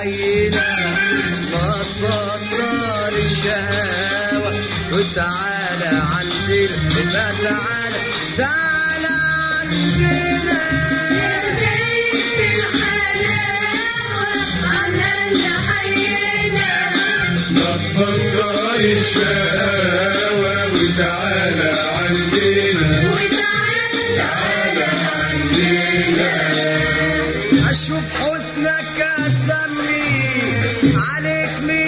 حينا ما تبطل الشهوة وتعالى عندنا ما تعالى تعالى عندنا تفكر الشهوة وتعالى عندنا تعالى عندنا اشوف حسنك اسمي عليك من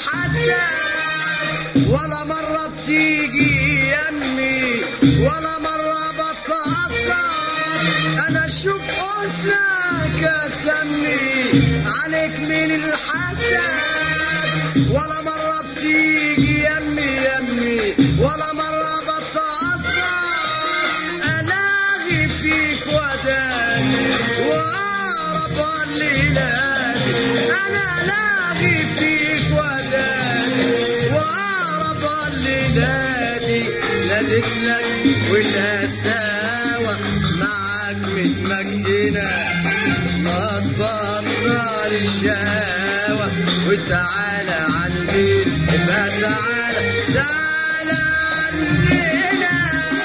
الحسن ولا مرة بتيجي يمي ولا مرة بتأثر انا اشوف حسنك اسمي عليك من الحسن ولا مرة بتيجي يمي يمي ولا مرة بتأثر الاغي فيك وداني واقرب الليلات انا لاغي فيك وداني واقرب الليلات ناديت لك والقساوة معاك متمكنة ما تبطل الشهوة وتعالى عندنا ما تعالى تعالى عندنا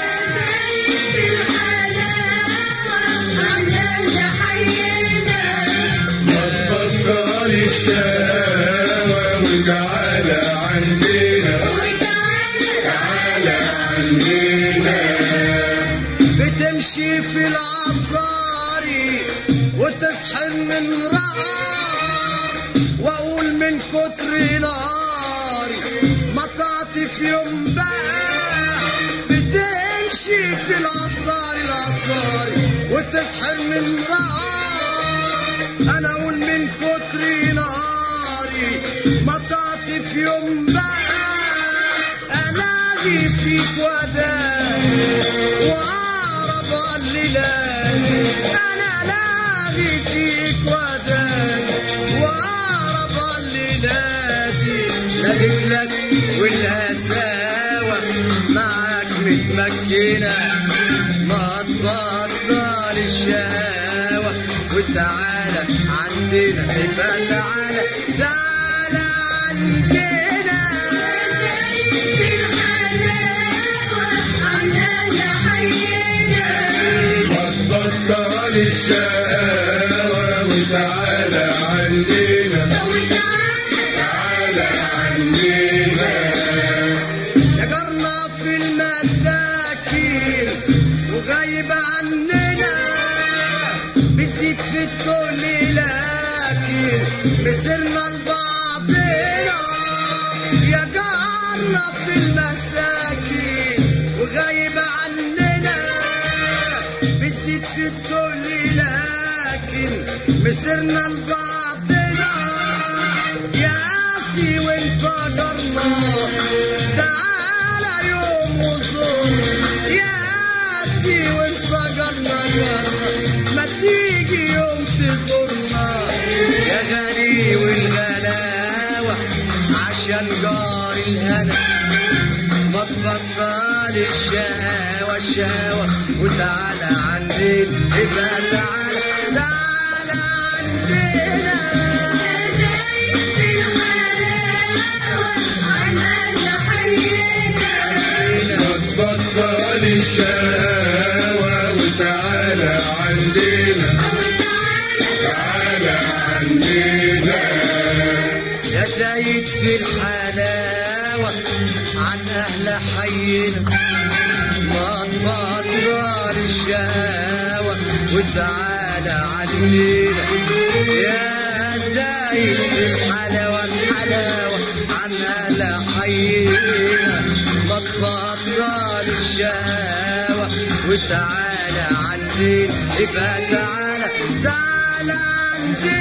تفكر الشهوة وتعالى عندنا تعالى عندنا بتمشي في العصاري وتسحر من رقار واقول من كتر ناري ما تعطي في يوم بقى بتمشي في العصاري العصاري وتسحر من رقار انا اقول من كتر ناري ما تعطي في يوم بقى الاغي فيك وداني واقرب الليلات انا لاغي فيك وداني واقرب الليلات ناديت لك والقساوة معاك متمكنة ما تبطل الشهوة وتعالى عندنا يبقى تعالى تعالى عندنا تفكر الشهوة وتعالى عندنا تعالى عندنا يجرنا في المساكين وغايب عننا بتزيد في الكل لكن مسرنا لبعضنا يجرنا في المساكين وغايب عننا بتزيد في الكل لكن مسرنا لبعضنا يا قاسي وانت جرنا تعالى يوم وزور يا قاسي وانت جرنا جرنا ما تيجي يوم تزورنا يا غالي والغلاوة عشان جار الهنا ما تبطل الشهوة الشهوة وتعالى عندنا يبقى تعالى تعالى عندنا تبطل الشهوة وتعالى عندنا تعالى عندنا يا زايد في الحلاوة عن أهل حينا ما تبطل الشهوة وتعالى علينا يا زايد في الحلاوة الحلاوة عن أهل حينا ما تبطل الشهوة وتعالى عندنا يبقى تعالى تعالى عندنا